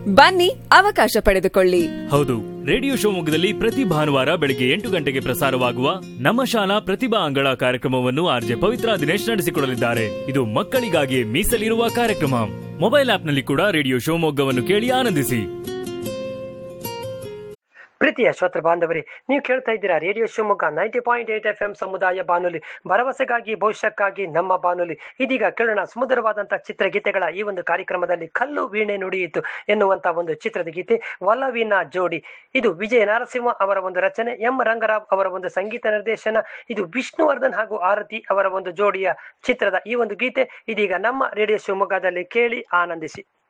ಬನ್ನಿ ಅವಕಾಶ ಪಡೆದುಕೊಳ್ಳಿ ಹೌದು ರೇಡಿಯೋ ಶಿವಮೊಗ್ಗದಲ್ಲಿ ಪ್ರತಿ ಭಾನುವಾರ ಬೆಳಗ್ಗೆ ಎಂಟು ಗಂಟೆಗೆ ಪ್ರಸಾರವಾಗುವ ನಮ್ಮ ಶಾಲಾ ಪ್ರತಿಭಾ ಅಂಗಳ ಕಾರ್ಯಕ್ರಮವನ್ನು ಆರ್ಜೆ ಪವಿತ್ರ ದಿನೇಶ್ ನಡೆಸಿಕೊಡಲಿದ್ದಾರೆ ಇದು ಮಕ್ಕಳಿಗಾಗಿ ಮೀಸಲಿರುವ ಕಾರ್ಯಕ್ರಮ ಮೊಬೈಲ್ ಆಪ್ನಲ್ಲಿ ಕೂಡ ರೇಡಿಯೋ ಶಿವಮೊಗ್ಗವನ್ನು ಕೇಳಿ ಆನಂದಿಸಿ ಪ್ರೀತಿಯ ಶ್ರೋತೃ ಬಾಂಧವರೇ ನೀವು ಕೇಳ್ತಾ ಇದ್ದೀರಾ radio Shivamogga ninety point eight F M ಸಮುದಾಯ ಬಾನುಲಿ ಭರವಸೆಗಾಗಿ ಭವಿಷ್ಯಕ್ಕಾಗಿ ನಮ್ಮ ಬಾನುಲಿ ಇದೀಗ ಕೇಳೋಣ ಸುಮಧುರವಾದಂತಹ ಚಿತ್ರಗೀತೆಗಳ ಈ ಒಂದು ಕಾರ್ಯಕ್ರಮದಲ್ಲಿ ಕಲ್ಲು ವೀಣೆ ನುಡಿಯಿತು ಎನ್ನುವಂತ ಒಂದು ಚಿತ್ರದ ಗೀತೆ ಒಲವಿನ ಜೋಡಿ ಇದು ವಿಜಯ ನರಸಿಂಹ ಅವರ ಒಂದು ರಚನೆ ಎಂ ರಂಗರಾವ್ ಅವರ ಒಂದು ಸಂಗೀತ ನಿರ್ದೇಶನ ಇದು ವಿಷ್ಣುವರ್ಧನ್ ಹಾಗೂ ಆರತಿ ಅವರ ಒಂದು ಜೋಡಿಯ ಚಿತ್ರದ ಈ ಒಂದು ಗೀತೆ ಇದೀಗ ನಮ್ಮ ರೇಡಿಯೋ ಶಿವಮೊಗ್ಗದಲ್ಲಿ ಕೇಳಿ ಆನಂದಿಸಿ